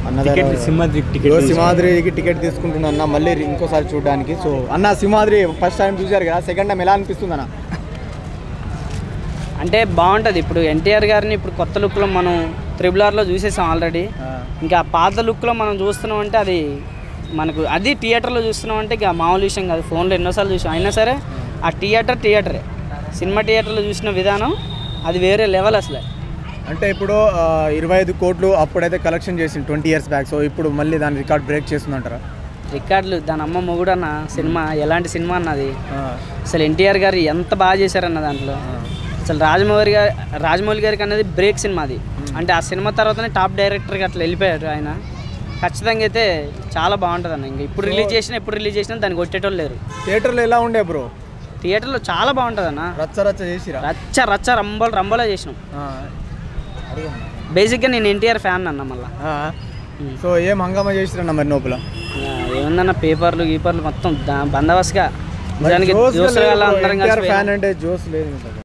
అన్న టికెట్ దగ్గర- సింహాద్రి టికెట్ ఈరోజు సింహాద్రికి టికెట్ తీసుకుంటున్నా అన్న మళ్ళీ ఇంకోసారి చూడడానికి సో అన్న సింహాద్రి ఫస్ట్ టైం చూశారు కదా సెకండ్ టైం ఎలా అనిపిస్తుంది అన్న అంటే బాగుంటుంది ఇప్పుడు ఎన్టీఆర్ గారిని ఇప్పుడు కొత్త లుక్లో మనం త్రిబుల్ ఆర్లో చూసేసాం ఆల్రెడీ ఇంకా ఆ పాత లుక్లో మనం చూస్తున్నాం అంటే అది మనకు అది థియేటర్లో చూస్తున్నాం అంటే ఇక మామూలు విషయం కాదు ఫోన్లో ఎన్నోసార్లు చూసాం అయినా సరే ఆ థియేటర్ థియేటరే సినిమా థియేటర్లో చూసిన విధానం అది వేరే లెవెల్ అసలే అంటే ఇప్పుడు ఆ, ఇరవై ఐదు కోట్లు అప్పుడైతే కలెక్షన్ చేసింది ట్వంటీ ఇయర్స్ బ్యాక్ సో ఇప్పుడు మళ్ళీ దాని రికార్డ్ బ్రేక్ చేస్తుందంటారా రికార్డులు దాని అమ్మ మొగుడు అన్న సినిమా ఎలాంటి సినిమా అన్నది అసలు ఎన్టీఆర్ గారు ఎంత బాగా చేశారన్న దాంట్లో అసలు రాజమౌళి గారి రాజమౌళి గారికి అనేది బ్రేక్ సినిమా అది అంటే ఆ సినిమా తర్వాతనే టాప్ డైరెక్టర్గా అట్లా వెళ్ళిపోయారు ఆయన ఖచ్చితంగా అయితే చాలా బాగుంటుంది అన్న ఇంకా ఇప్పుడు రిలీజ్ చేసినా ఎప్పుడు రిలీజ్ చేసినా దాన్ని కొట్టేటోళ్ళు లేరు థియేటర్లో ఎలా ఉండే బ్రో థియేటర్లో చాలా బాగుంటుంది అన్న రచ్చ రచ్చ చేసిరా రచ్చ రచ్చ రంబోలు రంబోలా చేసినాం బేసిక్గా నేను ఎన్టీఆర్ ఫ్యాన్ అన్న మళ్ళీ సో ఏం హంగామా చేసిరన్న మరి లోపల ఏముందన్న పేపర్లు గీపర్లు మొత్తం దా- బందోబస్తుగా నిజానికి జోస్ జోస్ లేదు వాళ్ళ bro. అందరం NTR కలిసి ఫ్యాన్ అంటే జోస్ లేదు ఇంకా.